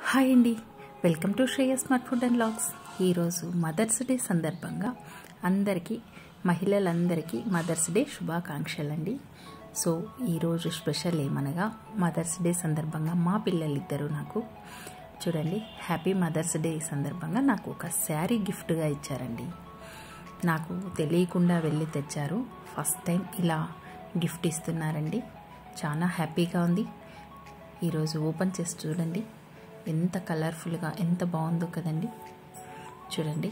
hi అండి welcome to Shreya smart food and logs ఈరోజు mother's day సందర్భంగా అందరికీ మహిళలందరికీ మదర్స్ డే శుభాకాంక్షలు అండి సో ఈరోజు స్పెషల్ ఏమనగా మదర్స్ డే సందర్భంగా మా పిల్లలిద్దరూ నాకు చూడండి హ్యాపీ మదర్స్ డే సందర్భంగా నాకు ఒక శారీ గిఫ్ట్గా ఇచ్చారండి నాకు తెలియకుండా వెళ్ళి తెచ్చారు ఫస్ట్ టైం ఇలా గిఫ్ట్ ఇస్తున్నారండి చాలా హ్యాపీగా ఉంది ఈరోజు ఓపెన్ చేసి చూడండి ఎంత కలర్ఫుల్గా ఎంత బాగుందో కదండి చూడండి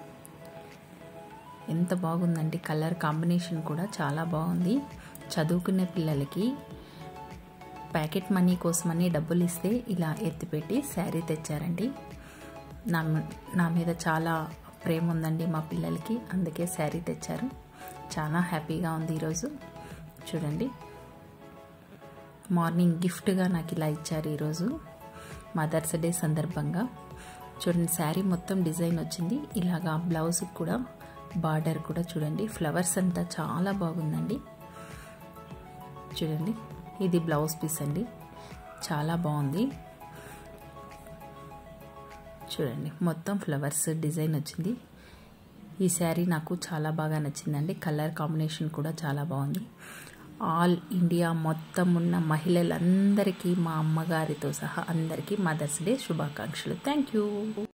ఎంత బాగుందండి కలర్ కాంబినేషన్ కూడా చాలా బాగుంది చదువుకునే పిల్లలకి ప్యాకెట్ మనీ కోసమని డబ్బులు ఇస్తే ఇలా ఎత్తిపెట్టి శారీ తెచ్చారండి నా నా మీద చాలా ప్రేమ ఉందండి మా పిల్లలకి అందుకే శారీ తెచ్చారు చాలా హ్యాపీగా ఉంది ఈరోజు చూడండి మార్నింగ్ గిఫ్ట్గా నాకు ఇలా ఇచ్చారు ఈరోజు మదర్స్ డే సందర్భంగా చూడండి శారీ మొత్తం డిజైన్ వచ్చింది ఇలాగా బ్లౌజ్ కూడా బార్డర్ కూడా చూడండి ఫ్లవర్స్ అంతా చాలా బాగుందండి చూడండి ఇది బ్లౌజ్ పీస్ అండి చాలా బాగుంది చూడండి మొత్తం ఫ్లవర్స్ డిజైన్ వచ్చింది ఈ శారీ నాకు చాలా బాగా నచ్చిందండి కలర్ కాంబినేషన్ కూడా చాలా బాగుంది ఆల్ ఇండియా మొత్తం ఉన్న మహిళలందరికీ మా అమ్మగారితో సహా అందరికీ మదర్స్ డే శుభాకాంక్షలు థ్యాంక్ యూ